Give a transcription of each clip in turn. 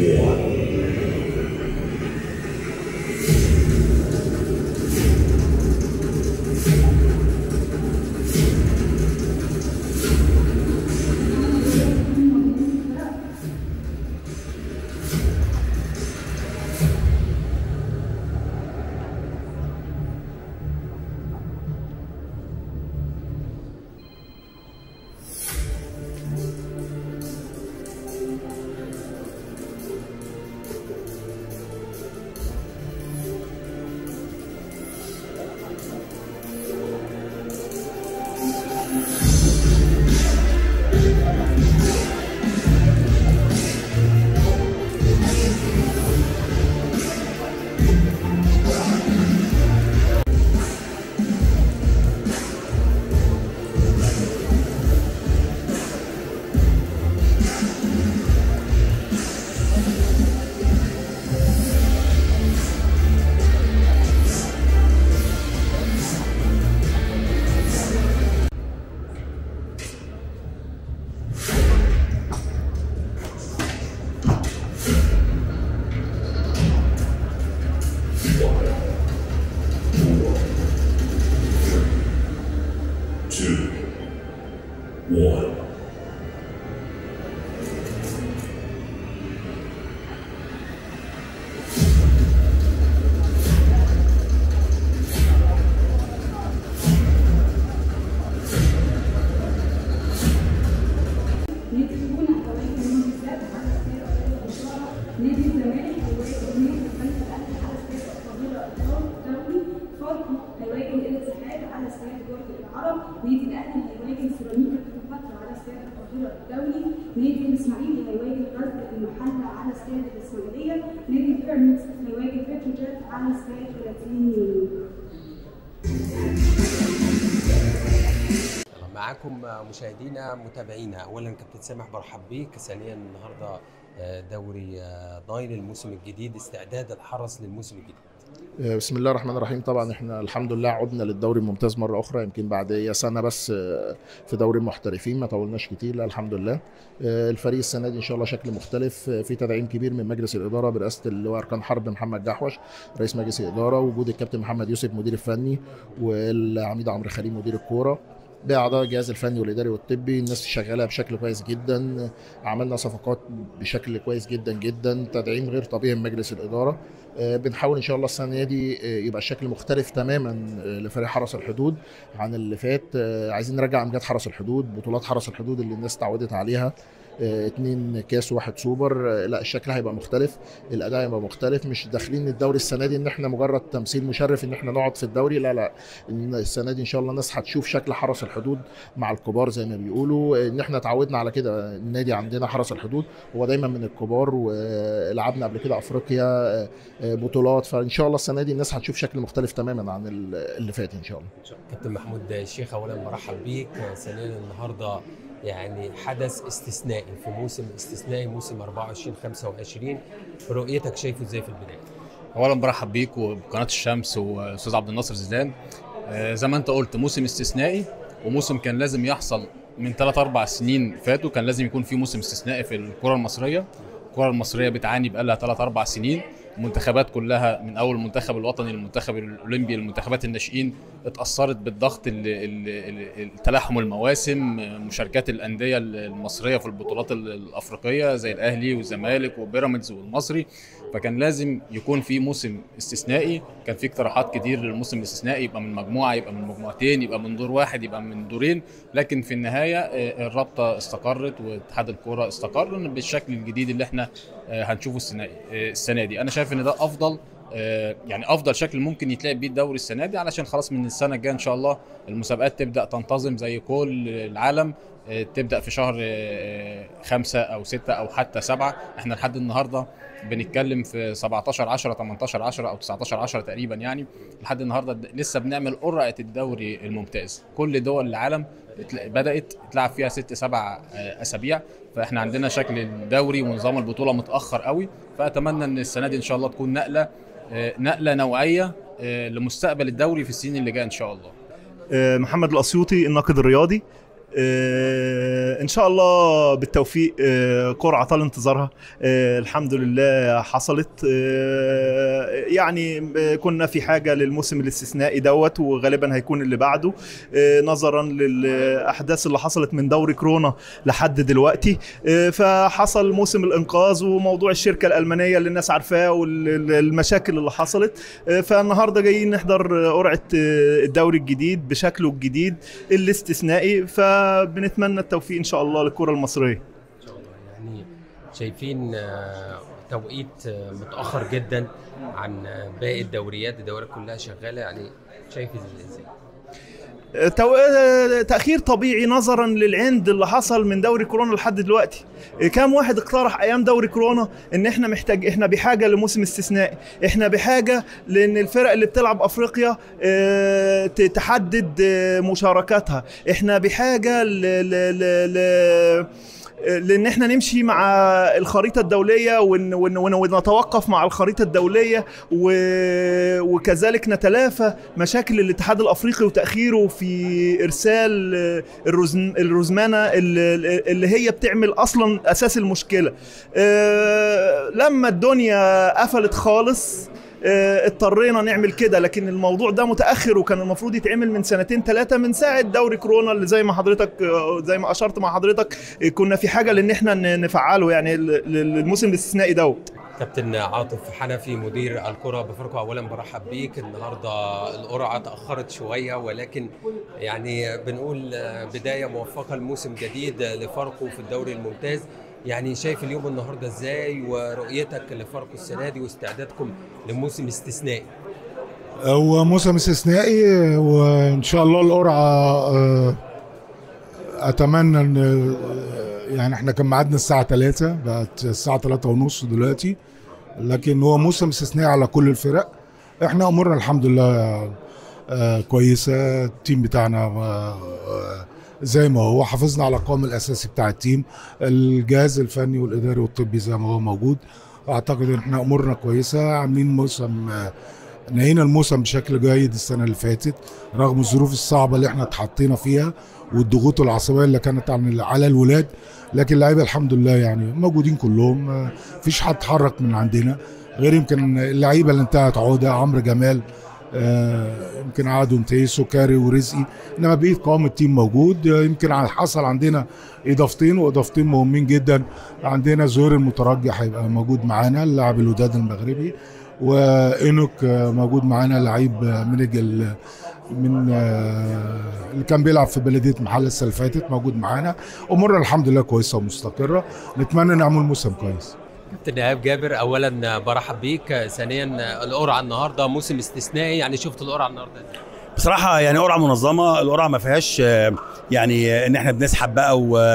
two, one. يكتبون حوالي المنافسات على سبيل الإشارة نادي الزمالك هيواجه نادي البنك الأهلي على سبيل القاهرة الدولي فاركو هيواجه الاتحاد على سبيل برج العرب نادي الأهلي هيواجه سيراميكا كليوباترا على سبيل القاهرة الدولي نادي الإسماعيلي هيواجه غزل المحلة على سبيل الإسماعيلية نادي بيراميدز هيواجه بتروجيت على سبيل 30 يونيو معاكم مشاهدينا متابعينا اولا كابتن سامح برحب بيك ثانيا النهارده آه، دوري آه، نايل الموسم الجديد استعداد الحرس للموسم الجديد بسم الله الرحمن الرحيم طبعا احنا الحمد لله عدنا للدوري الممتاز مره اخرى يمكن بعد هي سنه بس آه، في دوري المحترفين ما طولناش كتير لا الحمد لله آه، الفريق السنه دي ان شاء الله شكل مختلف آه، في تدعيم كبير من مجلس الاداره برئاسه اللواء اركان حرب محمد جحوش رئيس مجلس الاداره وجود الكابتن محمد يوسف مدير الفني والعميد عمرو خليل مدير الكوره باعضاء الجهاز الفني والاداري والطبي الناس شغاله بشكل كويس جدا عملنا صفقات بشكل كويس جدا جدا تدعيم غير طبيعي من مجلس الاداره آه، بنحاول ان شاء الله السنه دي آه، يبقى الشكل مختلف تماما آه، لفريق حرس الحدود عن اللي فات آه، عايزين نرجع امجاد حرس الحدود بطولات حرس الحدود اللي الناس اتعودت عليها آه، اتنين كاس وواحد سوبر آه، لا الشكل هيبقى مختلف الاداء هيبقى مختلف مش داخلين الدوري السنه دي ان احنا مجرد تمثيل مشرف ان احنا نقعد في الدوري لا لا إن السنه دي ان شاء الله الناس هتشوف شكل حرس الحدود مع الكبار زي ما بيقولوا آه، ان احنا اتعودنا على كده النادي عندنا حرس الحدود هو دايما من الكبار ولعبنا قبل كده افريقيا آه، آه، بطولات فان شاء الله السنه دي الناس هتشوف شكل مختلف تماما عن ال- اللي فات ان شاء الله كابتن محمود الشيخ اولا برحب بيك آه، ثانيا النهارده يعني حدث استثنائي في موسم استثنائي موسم 24 25 رؤيتك شايفه ازاي في البدايه؟ اولا برحب بيك وبقناه الشمس واستاذ عبد الناصر زيدان آه، زي ما انت قلت موسم استثنائي وموسم كان لازم يحصل من 3 4 سنين فاتوا كان لازم يكون في موسم استثنائي في الكره المصريه الكره المصريه بتعاني بقالها 3 4 سنين المنتخبات كلها من اول المنتخب الوطني للمنتخب الاولمبي للمنتخبات الناشئين اتاثرت بالضغط ال- ال- ال- تلاحم المواسم مشاركات الانديه المصريه في البطولات ال- الافريقيه زي الاهلي والزمالك وبيراميدز والمصري فكان لازم يكون في موسم استثنائي كان في اقتراحات كتير للموسم الاستثنائي يبقى من مجموعه يبقى من مجموعتين يبقى من دور واحد يبقى من دورين لكن في النهايه آه، الرابطه استقرت واتحاد الكوره استقر بالشكل الجديد اللي احنا آه، هنشوفه السنه آه، السنه دي انا شايف ان ده افضل آه، يعني افضل شكل ممكن يتلعب بيه الدوري السنه دي علشان خلاص من السنه الجايه ان شاء الله المسابقات تبدا تنتظم زي كل العالم آه، تبدا في شهر آه، خمسة او ستة او حتى سبعة احنا لحد النهارده بنتكلم في 17 10 18 10 او 19 10 تقريبا يعني لحد النهارده د- لسه بنعمل قرعه الدوري الممتاز كل دول العالم اتل- بدات تلعب فيها ست سبع آه، اسابيع فاحنا عندنا شكل الدوري ونظام البطوله متاخر قوي فاتمنى ان السنه دي ان شاء الله تكون نقله آه، نقله نوعيه آه، لمستقبل الدوري في السنين اللي جايه ان شاء الله آه، محمد الاسيوطي الناقد الرياضي آه، ان شاء الله بالتوفيق آه، قرعه طال انتظارها آه، الحمد لله حصلت آه، يعني آه، كنا في حاجه للموسم الاستثنائي دوت وغالبا هيكون اللي بعده آه، نظرا للاحداث اللي حصلت من دوري كورونا لحد دلوقتي آه، فحصل موسم الانقاذ وموضوع الشركه الالمانيه اللي الناس عارفاه والمشاكل اللي حصلت آه، فالنهارده جايين نحضر آه، قرعه آه، الدوري الجديد بشكله الجديد الاستثنائي فبنتمنى التوفيق ان شاء الله للكره المصريه يعني شايفين آه، توقيت آه، متاخر جدا عن آه، باقي الدوريات الدوريات كلها شغاله يعني شايف ازاي تو... آه، تأخير طبيعي نظرا للعند اللي حصل من دوري كورونا لحد دلوقتي آه، كام واحد اقترح ايام دوري كورونا ان احنا محتاج احنا بحاجه لموسم استثنائي احنا بحاجه لان الفرق اللي بتلعب افريقيا آه، ت- تحدد آه، مشاركاتها احنا بحاجه ل... ل... ل... ل... لان احنا نمشي مع الخريطه الدوليه ون ون ون ونتوقف مع الخريطه الدوليه و وكذلك نتلافى مشاكل الاتحاد الافريقي وتاخيره في ارسال الرزن الرزمانه اللي اللي هي بتعمل اصلا اساس المشكله آه، لما الدنيا قفلت خالص آه، اضطرينا نعمل كده لكن الموضوع ده متاخر وكان المفروض يتعمل من سنتين ثلاثه من ساعه دوري كورونا اللي زي ما حضرتك آه، زي ما اشرت مع حضرتك آه، كنا في حاجه لان احنا ن- نفعله يعني ال- ال- الموسم الاستثنائي دوت كابتن عاطف حنفي مدير الكرة بفرقة أولا برحب بيك النهاردة القرعة تأخرت شوية ولكن يعني بنقول آه، بداية موفقة لموسم جديد لفرقه في الدوري الممتاز يعني شايف اليوم النهارده ازاي ورؤيتك لفرقه السنه دي واستعدادكم لموسم استثنائي هو موسم استثنائي وان شاء الله القرعه آه، اتمنى ان آه، يعني احنا كان ميعادنا الساعه 3 بقت الساعه 3 ونص دلوقتي لكن هو موسم استثنائي على كل الفرق احنا امورنا الحمد لله آه، كويسه التيم بتاعنا آه، آه، زي ما هو حافظنا على القوام الاساسي بتاع التيم الجهاز الفني والاداري والطبي زي ما هو موجود اعتقد ان احنا امورنا كويسه عاملين موسم آه، نهينا الموسم بشكل جيد السنه اللي فاتت رغم الظروف الصعبه اللي احنا اتحطينا فيها والضغوط العصبيه اللي كانت عن- على الولاد لكن اللعيبه الحمد لله يعني موجودين كلهم آه، مفيش حد اتحرك من عندنا غير يمكن اللعيبه اللي انتهت عقده عمرو جمال آه، يمكن عادوا متيسو كاري ورزقي انما بقيه قوام التيم موجود آه، يمكن ع- حصل عندنا اضافتين واضافتين مهمين جدا عندنا زهير المترجي هيبقى موجود معانا اللاعب الوداد المغربي وانوك آه، موجود معانا لعيب آه، من الجل من آه، اللي كان بيلعب في بلديه محل السنه اللي فاتت موجود معانا امورنا الحمد لله كويسه ومستقره نتمنى نعمل موسم كويس كابتن ايهاب جابر اولا برحب بيك ثانيا القرعه النهارده موسم استثنائي يعني شفت القرعه النهارده إزاي؟ بصراحة يعني قرعة منظمة القرعة ما فيهاش آه، يعني آه، ان احنا بنسحب بقى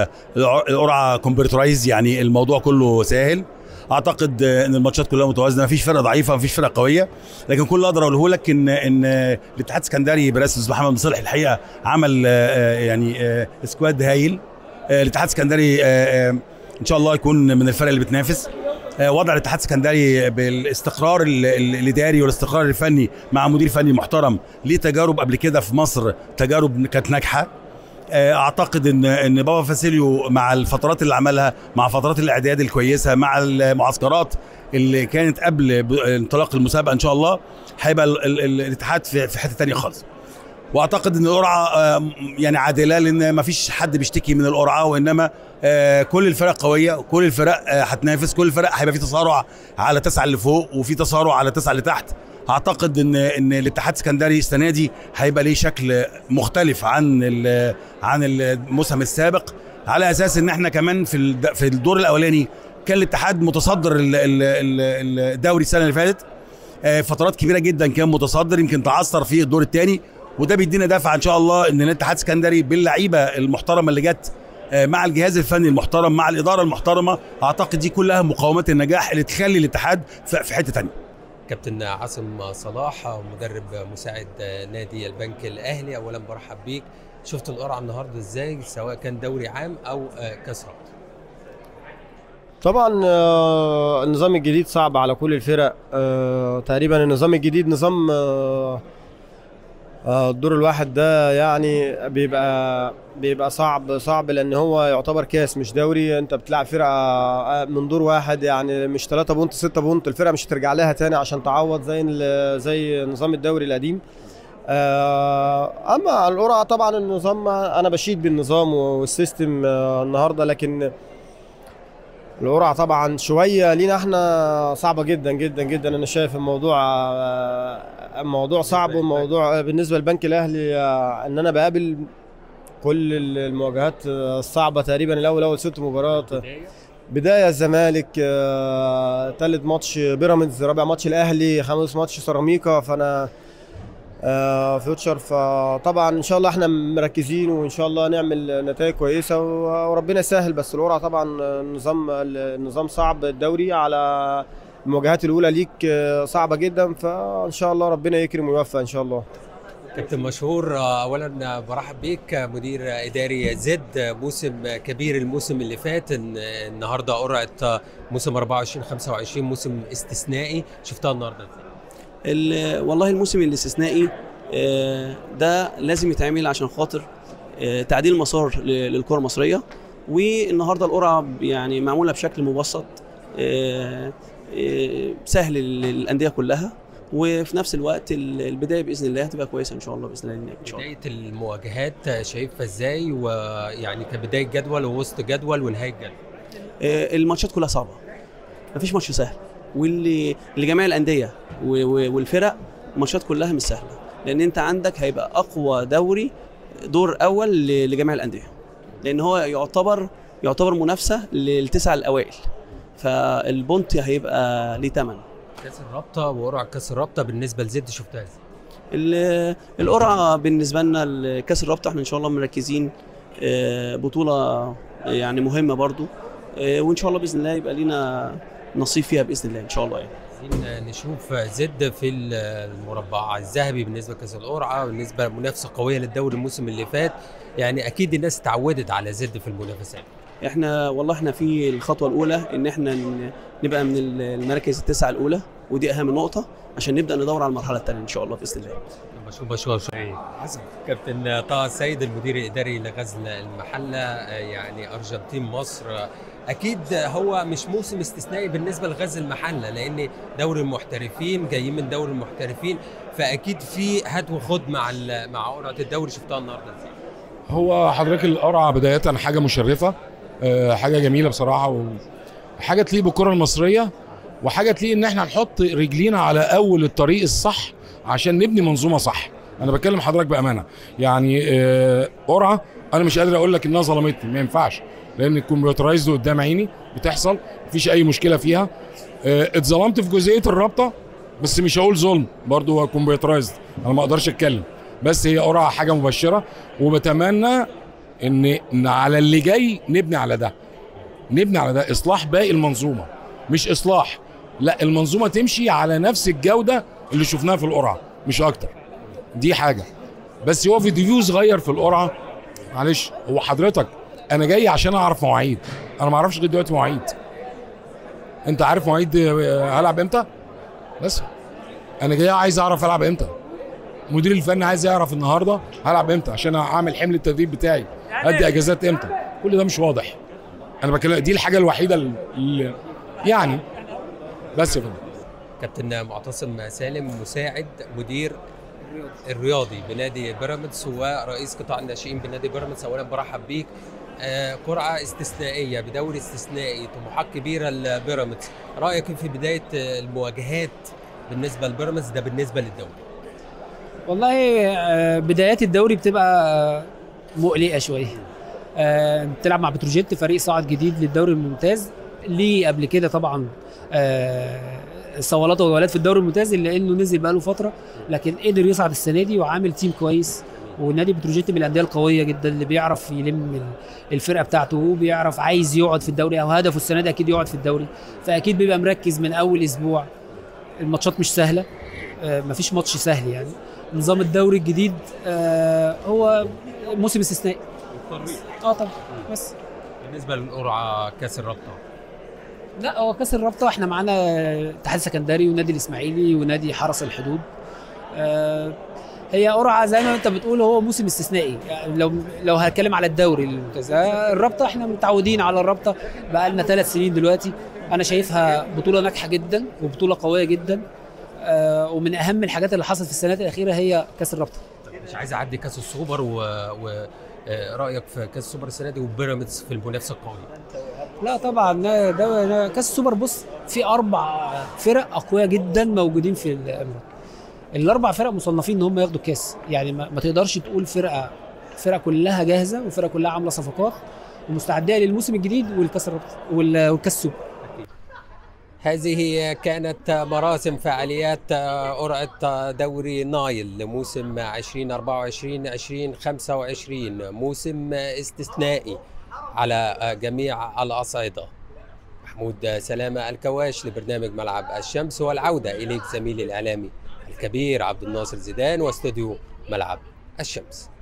والقرعة كومبيوترايز يعني الموضوع كله سهل اعتقد آه، ان الماتشات كلها متوازنه ما فيش فرقه ضعيفه ما فيش فرقه قويه لكن كل اللي اقدر اقوله لك ان ان آه، الاتحاد السكندري برئاسه الاستاذ محمد مصلح الحقيقه عمل آه، آه، يعني آه، سكواد هايل آه، الاتحاد السكندري آه، آه، ان شاء الله يكون من الفرق اللي بتنافس آه، وضع الاتحاد السكندري بالاستقرار ال- ال- الاداري والاستقرار الفني مع مدير فني محترم ليه تجارب قبل كده في مصر تجارب كانت ناجحه آه، اعتقد ان ان بابا فاسيليو مع الفترات اللي عملها مع فترات الاعداد الكويسه مع المعسكرات اللي كانت قبل ب- انطلاق المسابقه ان شاء الله هيبقى ال- ال- ال- الاتحاد في في حته تانية خالص واعتقد ان القرعه آه، يعني عادله لان ما فيش حد بيشتكي من القرعه وانما آه، كل الفرق قويه كل الفرق آه، هتنافس كل الفرق هيبقى في تصارع على تسعه اللي فوق وفي تصارع على تسعه اللي تحت اعتقد ان ان الاتحاد السكندري السنه دي هيبقى ليه شكل مختلف عن ال- عن الموسم السابق على اساس ان احنا كمان في الد- في الدور الاولاني كان الاتحاد متصدر ال- ال- ال- الدوري السنه اللي فاتت آه، فترات كبيره جدا كان متصدر يمكن تعثر في الدور الثاني وده بيدينا دفعه ان شاء الله ان الاتحاد السكندري باللعيبه المحترمه اللي جت آه، مع الجهاز الفني المحترم مع الاداره المحترمه اعتقد دي كلها مقومات النجاح اللي تخلي الاتحاد في في حته ثانيه كابتن عاصم صلاح مدرب مساعد نادي البنك الاهلي اولا برحب بيك شفت القرعه النهارده ازاي سواء كان دوري عام او آه، كاس رابطه طبعا آه، النظام الجديد صعب على كل الفرق آه، تقريبا النظام الجديد نظام آه، آه، الدور الواحد ده يعني بيبقى بيبقى صعب صعب لان هو يعتبر كاس مش دوري انت بتلعب فرقه آه، من دور واحد يعني مش 3 بونت 6 بونت الفرقه مش هترجع لها تاني عشان تعوض زي ال- زي نظام الدوري القديم آه، اما على القرعه طبعا النظام انا بشيد بالنظام والسيستم آه، النهارده لكن القرعه طبعا شويه لينا احنا صعبه جدا جدا جدا انا شايف الموضوع آه، الموضوع صعب والموضوع بالنسبه للبنك الاهلي آه، ان انا بقابل كل المواجهات آه، الصعبه تقريبا الاول اول ست مباريات بدايه الزمالك آه، تالت ماتش بيراميدز رابع ماتش الاهلي خامس ماتش سيراميكا فانا آه، فيوتشر فطبعا ان شاء الله احنا مركزين وان شاء الله نعمل نتائج كويسه و- وربنا يسهل بس القرعه طبعا النظام النظام صعب الدوري على المواجهات الاولى ليك آه، صعبه جدا فان شاء الله ربنا يكرم ويوفق ان شاء الله كابتن مشهور آه، اولا برحب بيك آه، مدير اداري زد آه، موسم آه، كبير الموسم اللي فات إن- النهارده قرعه آه، موسم 24 25 موسم استثنائي شفتها النهارده ازاي؟ ال- والله الموسم الاستثنائي آه، ده لازم يتعمل عشان خاطر آه، تعديل مسار ل- للكره المصريه والنهارده القرعه يعني معموله بشكل مبسط آه، آه، سهل للانديه كلها وفي نفس الوقت ال- البدايه باذن الله هتبقى كويسه ان شاء الله باذن الله ان شاء الله بدايه المواجهات آه، شايفها ازاي ويعني كبدايه جدول ووسط جدول ونهايه جدول آه، الماتشات كلها صعبه مفيش ماتش سهل واللي لجميع الانديه و- و- والفرق الماتشات كلها مش سهله لان انت عندك هيبقى اقوى دوري دور اول ل- لجميع الانديه لان هو يعتبر يعتبر منافسه للتسع الاوائل فالبونت هيبقى ليه ثمن كاس الرابطه وقرعه كاس الرابطه بالنسبه لزد شفتها ازاي؟ ال- القرعه بالنسبه لنا كاس الرابطه احنا ان شاء الله مركزين آه، بطوله يعني مهمه برضو آه، وان شاء الله باذن الله يبقى لينا نصيب فيها باذن الله ان شاء الله يعني عايزين نشوف زد في المربع الذهبي بالنسبه لكاس القرعه بالنسبه لمنافسه قويه للدوري الموسم اللي فات يعني اكيد الناس اتعودت على زد في المنافسات احنا والله احنا في الخطوه الاولى ان احنا ن- نبقى من المراكز التسعه الاولى ودي اهم نقطه عشان نبدا ندور على المرحله الثانيه ان شاء الله باذن الله بشوف بشوف شوية كابتن طه السيد المدير الاداري لغزل المحله آه، يعني ارجنتين مصر آه، اكيد هو مش موسم استثنائي بالنسبه لغزل المحله لان دوري المحترفين جايين من دوري المحترفين فاكيد في هات وخد مع ال- مع قرعه الدوري شفتها النهارده ازاي هو حضرتك القرعه بدايه حاجه مشرفه آه، حاجه جميله بصراحه وحاجه تليق بالكره المصريه وحاجه تليق ان احنا نحط رجلينا على اول الطريق الصح عشان نبني منظومه صح انا بكلم حضرتك بامانه يعني آه، قرعه انا مش قادر اقول لك انها ظلمتني ما ينفعش لان الكمبيوترايزد قدام عيني بتحصل مفيش اي مشكله فيها آه، اتظلمت في جزئيه الرابطه بس مش هقول ظلم برضو هو كمبيوترايزد انا ما اقدرش اتكلم بس هي قرعه حاجه مبشره وبتمنى ان ان على اللي جاي نبني على ده نبني على ده اصلاح باقي المنظومه مش اصلاح لا المنظومه تمشي على نفس الجوده اللي شفناها في القرعه مش اكتر دي حاجه بس هو فيديو صغير في القرعه معلش هو حضرتك انا جاي عشان اعرف مواعيد انا ما اعرفش لغايه دلوقتي مواعيد انت عارف مواعيد آه، هلعب امتى بس انا جاي عايز اعرف العب امتى المدير الفني عايز يعرف النهارده هلعب امتى عشان اعمل حمل التدريب بتاعي ادي اجازات امتى كل ده مش واضح انا بكلم دي الحاجه الوحيده اللي يعني بس يا فندم كابتن معتصم سالم مساعد مدير الرياضي بنادي بيراميدز ورئيس قطاع الناشئين بنادي بيراميدز اولا برحب بيك آه، قرعه استثنائيه بدوري استثنائي طموحات كبيره لبيراميدز رايك في بدايه آه، المواجهات بالنسبه لبيراميدز ده بالنسبه للدوري والله آه، بدايات الدوري بتبقى آه، مقلقه شويه آه، بتلعب مع بتروجيت فريق صاعد جديد للدوري الممتاز ليه قبل كده طبعا آه، صولات وجولات في الدوري الممتاز الا انه نزل بقاله فتره لكن قدر يصعد السنه دي وعامل تيم كويس ونادي بتروجيت من الانديه القويه جدا اللي بيعرف يلم ال- الفرقه بتاعته وبيعرف عايز يقعد في الدوري او هدفه السنه دي اكيد يقعد في الدوري فاكيد بيبقى مركز من اول اسبوع الماتشات مش سهله آه، مفيش ماتش سهل يعني نظام الدوري الجديد آه، هو موسم استثنائي اه طبعا بس بالنسبه للقرعه كاس الرابطه لا هو كاس الرابطه احنا معانا اتحاد سكندري ونادي الاسماعيلي ونادي حرس الحدود آه، هي قرعه زي ما انت بتقول هو موسم استثنائي يعني لو لو هتكلم على الدوري الممتاز آه، الرابطه احنا متعودين على الرابطه بقى لنا ثلاث سنين دلوقتي انا شايفها بطوله ناجحه جدا وبطوله قويه جدا آه، ومن اهم الحاجات اللي حصلت في السنوات الاخيره هي كاس الرابطه مش عايز اعدي كاس السوبر و... و... آه، رايك في كاس السوبر السنه دي وبيراميدز في المنافسه القويه لا طبعا ده, ده كاس السوبر بص في اربع فرق اقوياء جدا موجودين في الامارات الاربع فرق مصنفين ان هم ياخدوا الكاس يعني ما, ما تقدرش تقول فرقه فرقه كلها جاهزه وفرقه كلها عامله صفقات ومستعده للموسم الجديد والكاس الرابطه وال- والكاس السوبر هذه كانت مراسم فعاليات قرعة دوري نايل لموسم 2024 2025 موسم استثنائي على جميع الأصعدة محمود سلامة الكواش لبرنامج ملعب الشمس والعودة إليك زميلي الإعلامي الكبير عبد الناصر زيدان واستوديو ملعب الشمس